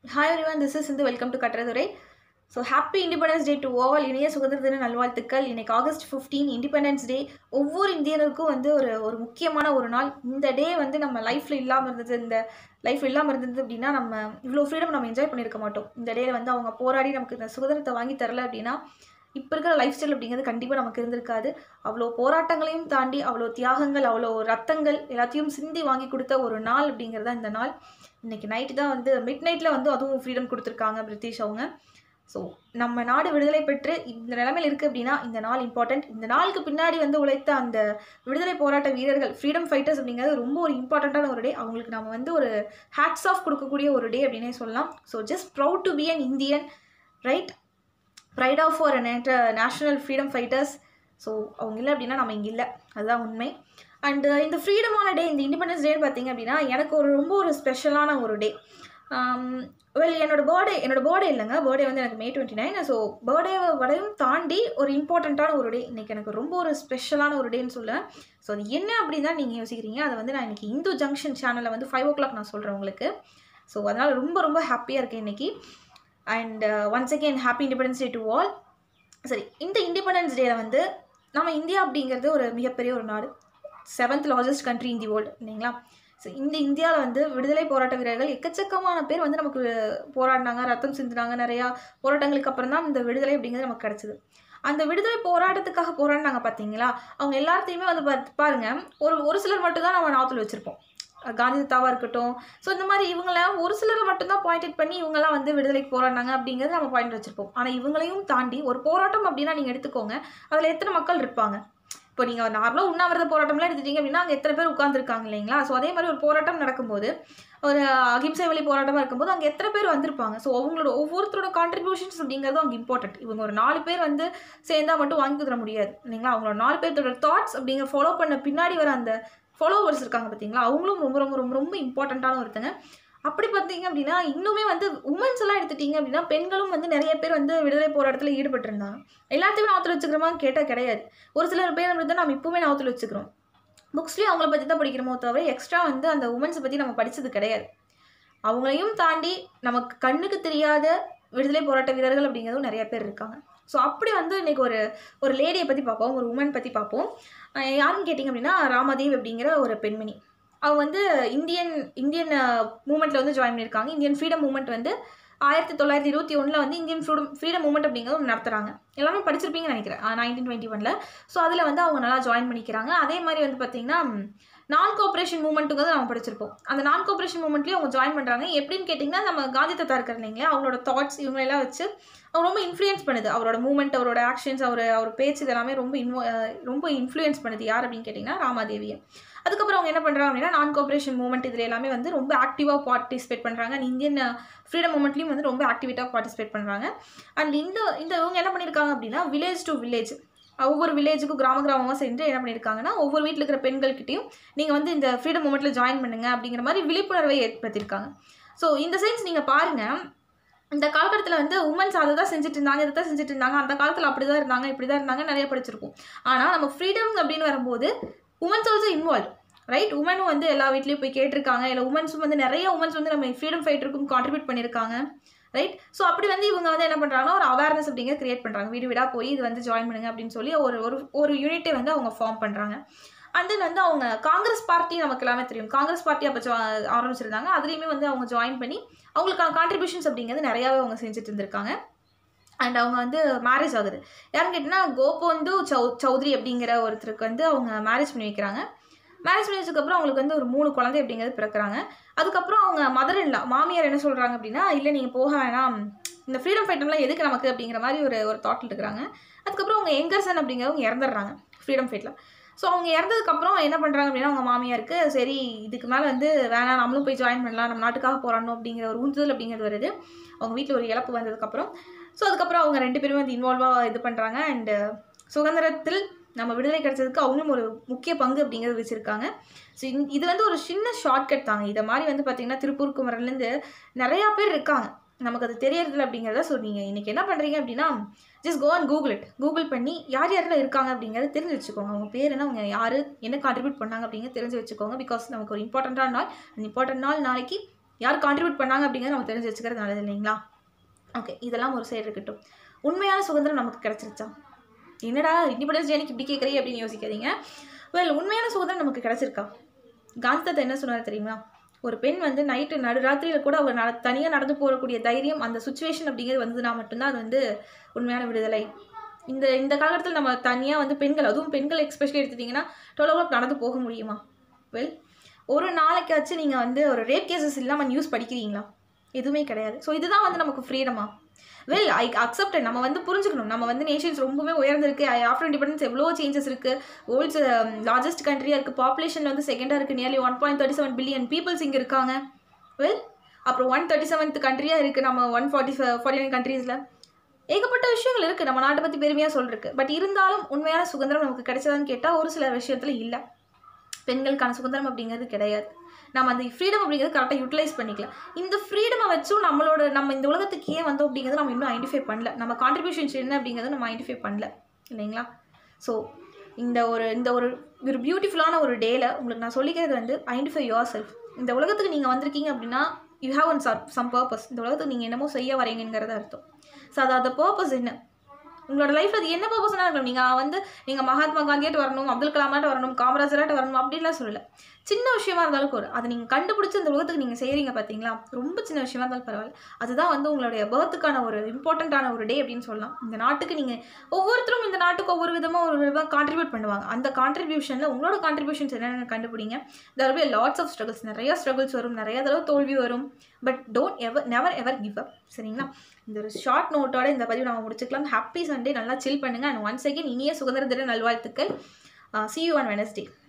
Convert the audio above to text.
hi everyone this is இந்த welcome to கட்டுறதுரை so happy independence day to oval இணைய சுதந்திர தின நல்வாழ்த்துக்கள் இன்னைக்கு ஆகஸ்ட் ஃபிஃப்டீன் இண்டிபெண்டன்ஸ் டே ஒவ்வொரு இந்தியனுக்கும் வந்து ஒரு ஒரு முக்கியமான ஒரு நாள் இந்த டே வந்து நம்ம லைஃப்பில் இல்லாமல் இருந்தது இந்த லைஃப் இல்லாமல் இருந்தது அப்படின்னா நம்ம இவ்வளோ ஃப்ரீடம் நம்ம என்ஜாய் பண்ணியிருக்க மாட்டோம் இந்த டேல வந்து அவங்க போராடி நமக்கு இந்த சுதந்திரத்தை வாங்கி தரல அப்படின்னா இப்போ இருக்கிற லைஃப் ஸ்டைல் அப்படிங்கிறது கண்டிப்பாக நமக்கு இருந்திருக்காது அவ்வளோ போராட்டங்களையும் தாண்டி அவ்வளோ தியாகங்கள் அவ்வளோ ரத்தங்கள் எல்லாத்தையும் சிந்தி வாங்கி கொடுத்த ஒரு நாள் அப்படிங்கிறது இந்த நாள் இன்னைக்கு நைட்டு தான் வந்து மிட் நைட்டில் வந்து அதுவும் ஃப்ரீடம் கொடுத்துருக்காங்க பிரிட்டிஷ் அவங்க ஸோ நம்ம நாடு விடுதலை பெற்று இந்த நிலைமையில் இருக்குது அப்படின்னா இந்த நாள் இம்பார்ட்டண்ட் இந்த நாளுக்கு பின்னாடி வந்து உழைத்த அந்த விடுதலை போராட்ட வீரர்கள் ஃப்ரீடம் ஃபைட்டர்ஸ் அப்படிங்கிறது ரொம்ப ஒரு இம்பார்ட்டண்ட்டான ஒரு டே அவங்களுக்கு நம்ம வந்து ஒரு ஹேட்ஸ் ஆஃப் கொடுக்கக்கூடிய ஒரு டே அப்படின்னே சொல்லலாம் so just proud to be an Indian right pride of for national freedom fighters so அவங்க இல்லை அப்படின்னா நம்ம இங்கே இல்லை அதுதான் உண்மை அண்டு இந்த ஃப்ரீடமான டே இந்த இண்டிபெண்டன்ஸ் டே பார்த்தீங்க அப்படின்னா எனக்கு ஒரு ரொம்ப ஒரு ஸ்பெஷலான ஒரு டே வெல் என்னோட பர்த்டே என்னோட பர்த்டே இல்லைங்க பர்த்டே வந்து எனக்கு May twenty nine so birthday வரையும் தாண்டி ஒரு இம்பார்ட்டண்ட்டான ஒரு டே இன்றைக்கி எனக்கு ரொம்ப ஒரு ஸ்பெஷலான ஒரு டேன்னு சொல்லுவேன் ஸோ அது என்ன அப்படின்னு தான் நீங்கள் யோசிக்கிறீங்க அதை வந்து நான் இன்றைக்கி இந்து ஜங்ஷன் சேனலில் வந்து ஃபைவ் ஓ கிளாக் நான் சொல்கிறேன் உங்களுக்கு ஸோ அதனால் ரொம்ப ரொம்ப ஹாப்பியாக இருக்கேன் இன்றைக்கி and once again happy independence day to all சரி இந்த இண்டிபெண்டன்ஸ் டேல வந்து நம்ம இந்தியா அப்படிங்கிறது ஒரு மிகப்பெரிய ஒரு நாடு seventh largest country in the world இல்லைங்களா ஸோ இந்த இந்தியாவில் வந்து விடுதலை போராட்ட வீரர்கள் எக்கச்சக்கமான பேர் வந்து நமக்கு போராடினாங்க ரத்தம் சிந்தினாங்க நிறையா போராட்டங்களுக்கு அப்புறம் தான் இந்த விடுதலை அப்படிங்கிறது நமக்கு கிடச்சிது அந்த விடுதலை போராட்டத்துக்காக போராடினாங்க பார்த்தீங்களா அவங்க எல்லாத்தையுமே வந்து பார்த்து பாருங்க ஒரு ஒரு சிலர் மட்டும்தான் நம்ம நாத்தில் வச்சுருப்போம் காந்தி தாவாக இருக்கட்டும் ஸோ இந்த மாதிரி இவங்களாம் ஒரு சிலரை மட்டும்தான் பாயிண்டட் பண்ணி இவங்கெல்லாம் வந்து விடுதலைக்கு போராடினாங்க அப்படிங்கிறது நம்ம பாயிண்ட் வச்சுருப்போம் ஆனால் இவங்களையும் தாண்டி ஒரு போராட்டம் அப்படின்னா நீங்கள் எடுத்துக்கோங்க அதில் எத்தனை மக்கள் இருப்பாங்க இப்போ நீங்கள் நார்மலாக உண்ணாவிரத போராட்டம்லாம் எடுத்துட்டீங்க அப்படின்னா அங்கே எத்தனை பேர் உட்காந்துருக்காங்க இல்லைங்களா ஸோ அதே மாதிரி ஒரு போராட்டம் நடக்கும்போது ஒரு அகிம்சை வழி போராட்டமாக இருக்கும்போது அங்கே எத்தனை பேர் வந்திருப்பாங்க ஸோ அவங்களோட ஒவ்வொருத்தரோட கான்ட்ரிபியூஷன்ஸ் அப்படிங்கிறது அங்கே இம்பார்ட்டன்ட் இவங்க ஒரு நாலு பேர் வந்து சேர்ந்தா மட்டும் வாங்கி தர முடியாது இல்லைங்களா அவங்களோட நாலு பேர்த்தோட தாட்ஸ் அப்படிங்கிற ஃபாலோ பண்ண பின்னாடி வர அந்த ஃபாலோவர்ஸ் இருக்காங்க பார்த்தீங்களா அவங்களும் ரொம்ப ரொம்ப ரொம்ப ரொம்ப இம்பார்ட்டண்ட்டான ஒருத்தங்க அப்படி பார்த்தீங்க அப்படின்னா இன்னுமே வந்து உமன்ஸ் எல்லாம் எடுத்துட்டீங்க அப்படின்னா பெண்களும் வந்து நிறைய பேர் வந்து விடுதலை போராட்டத்தில் ஈடுபட்டிருந்தாங்க எல்லாத்தையுமே நாவத்தில் வச்சுக்கிறோமா கேட்டால் கிடையாது ஒரு சிலர் பேர் வந்து நம்ம இப்போவுமே நாவத்தில் வச்சுக்கிறோம் புக்ஸ்லேயும் அவங்கள பற்றி தான் படிக்கிறோமோ தவிர எக்ஸ்ட்ரா வந்து அந்த உமன்ஸை பற்றி நம்ம படித்தது கிடையாது அவங்களையும் தாண்டி நமக்கு கண்ணுக்கு தெரியாத விடுதலை போராட்ட வீரர்கள் அப்படிங்கிறதும் நிறைய பேர் இருக்காங்க ஸோ அப்படி வந்து இன்றைக்கி ஒரு ஒரு லேடியை பற்றி பார்ப்போம் ஒரு உமன் பற்றி பார்ப்போம் யாருன்னு கேட்டிங்க அப்படின்னா ராமதேவ் அப்படிங்கிற ஒரு பெண்மணி அவங்க வந்து இந்தியன் இந்தியன் மூமெண்ட்டில் வந்து ஜாயின் பண்ணியிருக்காங்க இந்தியன் ஃப்ரீடம் மூமெண்ட் வந்து ஆயிரத்தி தொள்ளாயிரத்தி இருபத்தி ஒன்றில் வந்து இந்தியன் ஃப்ரீடம் ஃப்ரீடம் மூமெண்ட் அப்படிங்கிறது ஒன்று நடத்துகிறாங்க எல்லாமே படிச்சிருப்பீங்கன்னு நினைக்கிறேன் நைன்டீன் டுவெண்ட்டி ஒனில் ஸோ அதில் வந்து அவங்க நல்லா ஜாயின் பண்ணிக்கிறாங்க அதே மாதிரி வந்து பார்த்திங்கன்னா நான் கோஆப்ரேஷன் மூமெண்ட்டுங்கிறது நம்ம படிச்சிருப்போம் அந்த நான் கோஆப்ரேஷன் மூமெண்ட்லேயும் அவங்க ஜாயின் பண்ணுறாங்க எப்படின்னு கேட்டிங்கன்னா நம்ம காந்தி தத்தா இருக்கார் இல்லைங்களா அவங்களோட தாட்ஸ் இவங்களெல்லாம் வச்சு அவர் ரொம்ப இன்ஃப்ளூயன்ஸ் பண்ணுது அவரோட மூமெண்ட் அவரோட ஆக்ஷன்ஸ் அவர் அவர் பேச்சு இதெல்லாமே ரொம்ப இன்வோ ரொம்ப இன்ஃப்ளூயன்ஸ் பண்ணுது யார் அப்படின்னு கேட்டிங்கன்னா ராமாதேவியை அதுக்கப்புறம் அவங்க என்ன பண்ணுறாங்க அப்படின்னா நான் கோஆப்ரேஷன் மூமெண்ட் இதில் எல்லாமே வந்து ரொம்ப ஆக்டிவாக பார்ட்டிசிபேட் பண்ணுறாங்க அண்ட் இந்தியன் ஃப்ரீடம் மூமெண்ட்லேயும் வந்து ரொம்ப ஆக்டிவேட்டாக பார்ட்டிசிபேட் பண்ணுறாங்க அண்ட் இந்த இந்த இவங்க என்ன பண்ணியிருக்காங்க அப்படின்னா வில்லேஜ் டு வில்லேஜ் ஒவ்வொரு வில்லேஜுக்கும் கிராம கிராமமாக சென்று என்ன பண்ணியிருக்காங்கன்னா ஒவ்வொரு வீட்டில் இருக்கிற பெண்கள்கிட்டையும் நீங்கள் வந்து இந்த ஃப்ரீடம் மூமெண்ட்டில் ஜாயின் பண்ணுங்க அப்படிங்கிற மாதிரி விழிப்புணர்வை ஏற்படுத்தியிருக்காங்க ஸோ இந்த சைன்ஸ் நீங்கள் பாருங்கள் இந்த காலகட்டத்தில் வந்து உமன்ஸ் அதை தான் செஞ்சுட்டு இருந்தாங்க இதை தான் செஞ்சுட்டு இருந்தாங்க அந்த காலத்தில் அப்படி தான் இருந்தாங்க இப்படி தான் இருந்தாங்க நிறைய படிச்சிருக்கும் ஆனால் நம்ம ஃப்ரீடம் அப்படின்னு வரும்போது உமன்ஸ் ஆல்சோ இன்வால்வ் ரைட் உமனும் வந்து எல்லா வீட்லேயும் போய் கேட்டிருக்காங்க இல்லை உமன்ஸும் வந்து நிறைய உமன்ஸ் வந்து நம்ம ஃப்ரீடம் ஃபைட்டருக்கும் கான்ட்ரிபியூட் பண்ணியிருக்காங்க ரைட் ஸோ அப்படி வந்து இவங்க வந்து என்ன பண்ணுறாங்கன்னா ஒரு அவேர்னஸ் அப்படிங்கிற கிரியேட் பண்ணுறாங்க வீடு வீடாக போய் இது வந்து ஜாயின் பண்ணுங்க அப்படின்னு சொல்லி ஒரு ஒரு ஒரு யூனிட்டை வந்து அவங்க ஃபார்ம் பண்ணுறாங்க அண்ட் தென் வந்து அவங்க காங்கிரஸ் பார்ட்டி நமக்கு எல்லாமே தெரியும் காங்கிரஸ் பார்ட்டி அப்போ ஆரம்பிச்சிருந்தாங்க அதுலேயுமே வந்து அவங்க ஜாயின் பண்ணி அவங்களுக்கான கான்ட்ரிபியூஷன்ஸ் அப்படிங்கிறது நிறையாவே அவங்க செஞ்சுட்டு இருந்திருக்காங்க அண்ட் அவங்க வந்து மேரேஜ் ஆகுது யாருன்னு கேட்டிங்கன்னா கோபந்து சௌ சௌத்ரி அப்படிங்கிற ஒருத்தருக்கு வந்து அவங்க மேரேஜ் பண்ணி வைக்கிறாங்க மேரேஜ் பண்ணி வச்சதுக்கப்புறம் அவங்களுக்கு வந்து ஒரு மூணு குழந்தை அப்படிங்கிறது பிறக்கிறாங்க அதுக்கப்புறம் அவங்க மதர் இல்லா மாமியார் என்ன சொல்கிறாங்க அப்படின்னா இல்லை நீங்கள் போக வேணாம் இந்த ஃப்ரீடம் ஃபைட்டர்லாம் எதுக்கு நமக்கு அப்படிங்கிற மாதிரி ஒரு ஒரு தாட்டில் இருக்கிறாங்க அதுக்கப்புறம் அவங்க எங்கர்சன் அப்படிங்கிறவங்க இறந்துடுறாங்க ஃப்ரீடம் ஃபைட்டில் ஸோ அவங்க இறந்ததுக்கப்புறம் என்ன பண்ணுறாங்க அப்படின்னா அவங்க மாமியாருக்கு சரி இதுக்கு மேலே வந்து வேணாம் நம்மளும் போய் ஜாயின் பண்ணலாம் நம்ம நாட்டுக்காக போராடணும் அப்படிங்கிற ஒரு உந்துதல் அப்படிங்கிறது வருது அவங்க வீட்டில் ஒரு இழப்பு வந்ததுக்கப்புறம் ஸோ அதுக்கப்புறம் அவங்க ரெண்டு பேரும் வந்து இன்வால்வாக இது பண்ணுறாங்க அண்டு சுதந்திரத்தில் நம்ம விடுதலை கிடைச்சதுக்கு அவங்களும் ஒரு முக்கிய பங்கு அப்படிங்கிறது வச்சுருக்காங்க ஸோ இது வந்து ஒரு சின்ன ஷார்ட்கட் தாங்க இதை மாதிரி வந்து பார்த்திங்கன்னா திருப்பூர் குமரன்லேருந்து நிறையா பேர் இருக்காங்க நமக்கு அது தெரியறதில்ல அப்படிங்கிறத ஸோ நீங்கள் இன்றைக்கி என்ன பண்ணுறீங்க அப்படின்னா just go and Google it Google பண்ணி யார் யாரெல்லாம் இருக்காங்க அப்படிங்கிறத தெரிஞ்சு வச்சுக்கோங்க அவங்க பேர் என்ன அவங்க யார் என்ன கான்ட்ரிபியூட் பண்ணாங்க அப்படிங்கிறத தெரிஞ்சு வச்சுக்கோங்க பிகாஸ் நமக்கு ஒரு இம்பார்ட்டண்ட்டான நாள் அந்த இம்பார்ட்டன்ட் நாள் நாளைக்கு யார் கான்ட்ரிபியூட் பண்ணாங்க அப்படிங்கிறத நம்ம தெரிஞ்சு வச்சுக்கிறது நல்லது இல்லைங்களா ஓகே இதெல்லாம் ஒரு சைடு இருக்கட்டும் உண்மையான சுதந்திரம் நமக்கு கிடச்சிருச்சா என்னடா இண்டிபெண்டன்ஸ் டே இப்படி கேட்குறீ அப்படின்னு யோசிக்காதீங்க வெல் உண்மையான சுதந்திரம் நமக்கு கிடச்சிருக்கா காந்தி தாத்தா என்ன சொன்னார் தெரியுமா ஒரு பெண் வந்து நைட்டு நடுராத்திரியில் கூட அவர் நட தனியாக நடந்து போகக்கூடிய தைரியம் அந்த சுச்சுவேஷன் அப்படிங்கிறது வந்ததுனா மட்டும்தான் அது வந்து உண்மையான விடுதலை இந்த இந்த காலகட்டத்தில் நம்ம தனியாக வந்து பெண்கள் அதுவும் பெண்கள் எக்ஸ்பெஷலி எடுத்துட்டிங்கன்னா டுவெல் ஓ கிளாக் நடந்து போக முடியுமா வெல் ஒரு நாளைக்காச்சும் நீங்கள் வந்து ஒரு ரேப் கேசஸ் இல்லாமல் நியூஸ் படிக்கிறீங்களா எதுவுமே கிடையாது ஸோ இதுதான் வந்து நமக்கு ஃப்ரீடமா வெல் ஐ அக்செப்ட் நம்ம வந்து புரிஞ்சுக்கணும் நம்ம வந்து நேஷன்ஸ் ரொம்பவே உயர்ந்திருக்கு ஆஃப்டர் இண்டிபெண்டன்ஸ் எவ்வளோ சேஞ்சஸ் இருக்குது வேர்ல்ட்ஸ் லார்ஜஸ்ட் கண்ட்ரியாக இருக்குது பாப்புலேஷன் வந்து செகண்டாக இருக்குது nearly one point thirty seven billion peoples இங்கே இருக்காங்க வெல் அப்புறம் ஒன் தேர்ட்டி செவன்த் கண்ட்ரியாக இருக்குது நம்ம ஒன் ஃபார்ட்டி ஃபார்ட்டி நைன் கண்ட்ரீஸில் ஏகப்பட்ட விஷயங்கள் இருக்குது நம்ம நாட்டை பற்றி பெருமையாக சொல்லிருக்கு பட் இருந்தாலும் உண்மையான சுதந்திரம் நமக்கு கிடைச்சதான்னு கேட்டால் ஒரு சில விஷயத்தில் இல்லை பெண்களுக்கான சுதந்திரம் அப்படிங்கிறது கிடையாது நம்ம அந்த ஃப்ரீடம் அப்படிங்கிறது கரெக்டாக யூட்டிலைஸ் பண்ணிக்கலாம் இந்த ஃப்ரீடமை வச்சும் நம்மளோட நம்ம இந்த உலகத்துக்கு ஏன் வந்தோம் அப்படிங்கிறது நம்ம இன்னும் ஐடென்டிஃபை பண்ணல நம்ம கான்ட்ரிபியூஷன்ஸ் என்ன அப்படிங்கிறத நம்ம ஐடென்டிஃபை பண்ணல இல்லைங்களா ஸோ இந்த ஒரு இந்த ஒரு ஒரு பியூட்டிஃபுல்லான ஒரு டேல உங்களுக்கு நான் சொல்லிக்கிறது வந்து ஐடென்டிஃபை யோர் செல்ஃப் இந்த உலகத்துக்கு நீங்கள் வந்திருக்கீங்க அப்படின்னா you have one some some purpose இந்த உலகத்துக்கு நீங்கள் என்னமோ செய்ய வரீங்கிறத அர்த்தம் ஸோ அது அந்த பர்பஸ் என்ன உங்களோட லைஃப்பில் அது என்ன பர்பஸ்னா இருக்கணும் நீங்கள் வந்து நீங்கள் மகாத்மா காந்தியாட்டு வரணும் அப்துல் கலாமாட்ட வரணும் காமராஜராட்ட வரணும் அப்படின்லாம் சொல்லலை சின்ன விஷயமா இருந்தாலும் ஒரு அதை நீங்கள் கண்டுபிடிச்சி இந்த உலகத்துக்கு நீங்கள் செய்கிறீங்க பார்த்தீங்களா ரொம்ப சின்ன விஷயமா இருந்தாலும் பரவாயில்ல அதுதான் வந்து உங்களுடைய பர்த்துக்கான ஒரு இம்பார்ட்டண்ட்டான ஒரு டே அப்படின்னு சொல்லலாம் இந்த நாட்டுக்கு நீங்கள் ஒவ்வொருத்தரும் இந்த நாட்டுக்கு ஒவ்வொரு விதமாக ஒரு விதமாக கான்ட்ரிபியூட் பண்ணுவாங்க அந்த கான்ட்ரிபியூஷனில் உங்களோட கான்ட்ரிபியூஷன்ஸ் என்னென்னு கண்டுபிடிங்க there be lots of struggles நிறைய ஸ்ட்ரகிள்ஸ் வரும் நிறைய தடவை தோல்வி வரும் but don't ever never ever give up சரிங்களா இந்த ஒரு ஷார்ட் நோட்டோட இந்த பதிவு நம்ம முடிச்சுக்கலாம் ஹாப்பி சண்டே நல்லா சில் பண்ணுங்கள் அண்ட் ஒன்ஸ் அகேன் இனிய சுதந்திர தின நல்வாழ்த்துக்கள் சி யூ ஆன் வெனஸ்டே